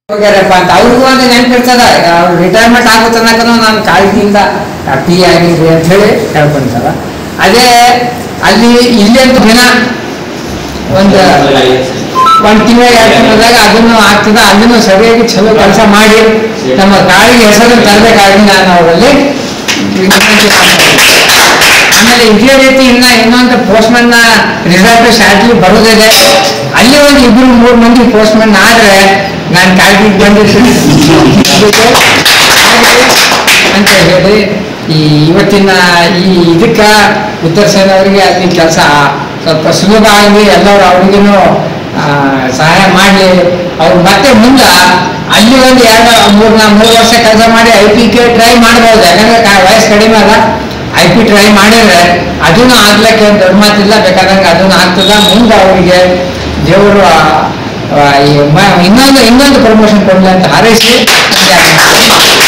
ಹೋಗ್ಯಾರಪ್ಪ ಅಂತ ಅವ್ರಿಗೂ ಒಂದು ನೆನ್ಪಿರ್ತದ ಅವ್ರು ರಿಟೈರ್ಮೆಂಟ್ ಆಗೋ ತನಕ ನಾನು ಕಾಳಜಿಯಿಂದ ಪಿ ಆಗಿದ್ರಿ ಅಂತ ಹೇಳಿ ಹೇಳ್ಕೊಂತಾರ ಅದೇ ಅಲ್ಲಿ ಇಲ್ಲಂತೂ ದಿನ ಒಂದು ಒಂದು ತಿಂಗಳ ಎರಡು ತಿಂಗಳದಾಗ ಅದನ್ನು ಆಗ್ತದ ಅದನ್ನು ಸರಿಯಾಗಿ ಚಲೋ ಕೆಲಸ ಮಾಡಿ ನಮ್ಮ ಕಾಳಿಗೆ ಹೆಸರು ತರಬೇಕಾಗಿ ನಾನು ಅವರಲ್ಲಿ ವಿನಂತಿ ಮಾಡ್ತೀನಿ. ಆಮೇಲೆ ಇದೇ ರೀತಿ ಇನ್ನ ಇನ್ನೊಂದು ಪೋಸ್ಟ್ಮನ್ ರಿಸಲ್ಟ್ ಶಾರ್ಟ್ಲಿ ಬರೋದಿದೆ ಅಲ್ಲಿ ಒಂದು ಇಬ್ರು ಮೂರು ಮಂದಿ ಪೋಸ್ಟ್ಮನ್ ಆದ್ರೆ ನಾನು ಕಾಳಜಿಗೆ ಬಂದಿರ್ತೀನಿ ಅಂತ ಹೇಳಿ ಈ ಇವತ್ತಿನ ಈ ಇದಕ್ಕ ಉತ್ತರ ಸೇನವರಿಗೆ ಅಲ್ಲಿ ಕೆಲಸ ಸ್ವಲ್ಪ ಸುಲಭ ಆಗಲಿ ಎಲ್ಲರೂ ಅವ್ರಿಗೂ ಸಹಾಯ ಮಾಡಲಿ ಅವ್ರು ಮತ್ತೆ ಮುಂದೆ ಅಲ್ಲಿ ಒಂದು ಎರಡು ಮೂರು ನಾ ಮೂರು ವರ್ಷ ಕೆಲಸ ಮಾಡಿ ಐ ಪಿ ಕೆ ಟ್ರೈ ಮಾಡ್ಬೋದು ಯಾಕಂದ್ರೆ ಕಾ- ವಯಸ್ಸು ಕಡಿಮೆ ಅದ ಐ ಪಿ ಟ್ರೈ ಮಾಡಿದ್ರೆ ಅದನ್ನು ಆಗ್ಲಿಕ್ಕೆ ಏನ್ ದೊಡ್ಡ ಮಾತಿಲ್ಲ ಬೇಕಾದಂಗೆ ಅದನ್ನು ಆಗ್ತದ ಮುಂದೆ ಅವರಿಗೆ ದೇವರು ಆ- ಆ ಈ ಮ- ಇನ್ನೊಂದು ಇನ್ನೊಂದು ಪ್ರಮೋಷನ್ ಕೊಡಲಿ ಅಂತ ಹಾರೈಸಿ